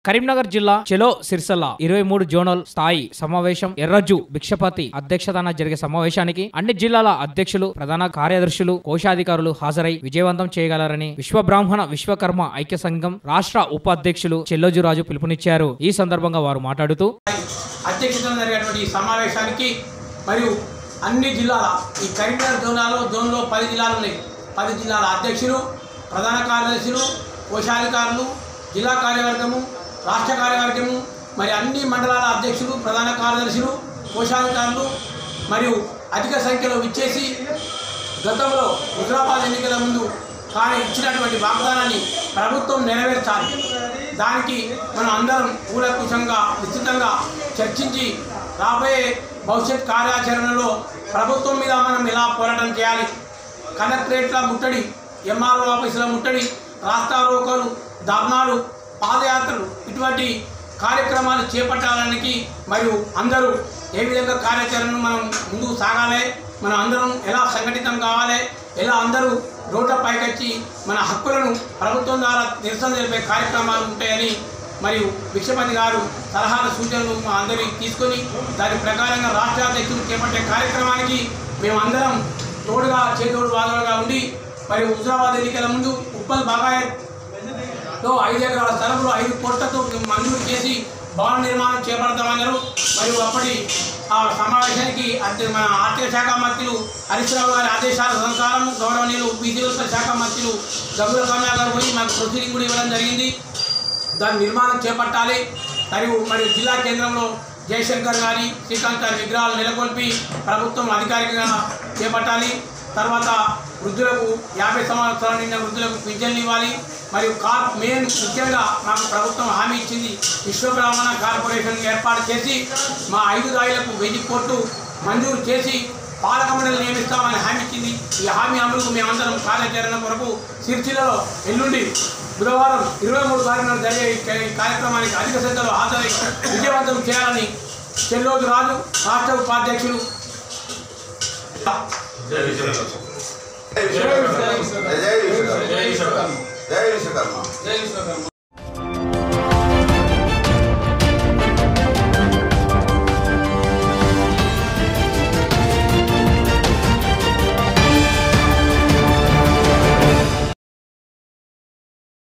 కరీంనగర్ జిల్లా చెలో సిర్సల్ల ఇరవై మూడు జోనల్ స్థాయి సమావేశం ఎర్రజు భిక్షపతి అధ్యక్షతన జరిగే సమావేశానికి అన్ని జిల్లాల అధ్యక్షులు ప్రధాన కార్యదర్శులు కోశాధికారులు హాజరై విజయవంతం చేయగలరని విశ్వబ్రాహ్మణ విశ్వకర్మ ఐక్య సంఘం రాష్ట్ర ఉపాధ్యక్షులు చెల్లోజురాజు పిలుపునిచ్చారు ఈ సందర్భంగా వారు మాట్లాడుతూ అధ్యక్షతన జరిగేటువంటి ఈ సమావేశానికి మరియు అన్ని జిల్లాల ఈ కరీంనగర్ జోనాలో జోన్లో పది జిల్లాలు ఉన్నాయి పది జిల్లాల అధ్యక్షులు ప్రధాన కార్యదర్శులు కోశాధికారులు జిల్లా కార్యవర్గము రాష్ట్ర కార్యవర్గము మరి అన్ని మండలాల అధ్యక్షులు ప్రధాన కార్యదర్శులు కోశాధికారులు మరియు అధిక సంఖ్యలో విచ్చేసి గతంలో హుజరాబాద్ ఎన్నికల ముందు కానీ ఇచ్చినటువంటి వాగ్దానాన్ని ప్రభుత్వం నెరవేర్చాలి దానికి మనం అందరం కూలకుశంగా విస్తృతంగా చర్చించి రాబోయే భవిష్యత్ కార్యాచరణలో ప్రభుత్వం మీద మనం ఎలా పోరాటం చేయాలి కలెక్టరేట్ల ముట్టడి ఎంఆర్ఓ ఆఫీసుల ముట్టడి రాస్తారోకోలు ధర్నాలు పాదయాత్రలు ఇటువంటి కార్యక్రమాలు చేపట్టాడానికి మరియు అందరూ ఏ విధంగా కార్యాచరణను మనం ముందుకు సాగాలి మనం అందరం ఎలా సంఘటితం కావాలి ఎలా అందరూ రోడ్ల పైకొచ్చి మన హక్కులను ప్రభుత్వం ద్వారా నిరసన తెలిపే కార్యక్రమాలు ఉంటాయని మరియు భిక్షపతి గారు సలహాల సూచనలు మా అందరి తీసుకొని దాని ప్రకారంగా రాష్ట్ర అధ్యక్షులు చేపట్టే కార్యక్రమానికి మేమందరం తోడుగా చేతోడు వాదనగా ఉండి మరి హుజరాబాద్ ఎన్నికల ముందు ఉప్పల్ బాగాయత్ లో ఐదు ఎకరాల స్థలంలో ఐదు కోట్లతో మంజూరు చేసి భవన నిర్మాణం చేపడతామన్నారు మరియు అప్పటి ఆ సమావేశానికి అధ్య- మన ఆర్థిక శాఖ మంత్రులు హరీష్ రావు గారి ఆదేశాల అనుసారం గౌరవనీయులు విద్యుత్ శాఖ మంత్రులు గంగుల కమలా గారు పోయి మాకు ప్రొసీడింగ్ కూడా ఇవ్వడం జరిగింది దాని నిర్మాణం చేపట్టాలి మరియు మరియు జిల్లా కేంద్రంలో జయశంకర్ గారి శ్రీకాంత్ గారి విగ్రహాలు నెలకొల్పి ప్రభుత్వం అధికారికంగా చేపట్టాలి తర్వాత వృద్ధులకు యాభై సంవత్సరాల నిండిన వృద్ధులకు పింఛన్లు ఇవ్వాలి మరియు కార్ మెయిన్ ముఖ్యంగా మాకు ప్రభుత్వం హామీ ఇచ్చింది విశ్వబ్రాహ్మణ కార్పొరేషన్ ఏర్పాటు చేసి మా ఐదు దాయిలకు వెయ్యి కోట్లు మంజూరు చేసి పాలక మండలి నియమిస్తామని హామీ ఇచ్చింది ఈ హామీ అమలుకు మేమందరం కార్యాచరణ కొరకు సిరిసిల్లలో ఎల్లుండి బుధవారం ఇరవై మూడు తారీఖున జరిగే ఈ కా- ఈ కార్యక్రమానికి అధిక సంఖ్యలో హాజరై విజయవంతం చేయాలని చెల్లోజు రాజు రాష్ట్ర ఉపాధ్యక్షులు జై విశ్వకర్మ జై విశ్వకర్మ జై విశ్వకర్మ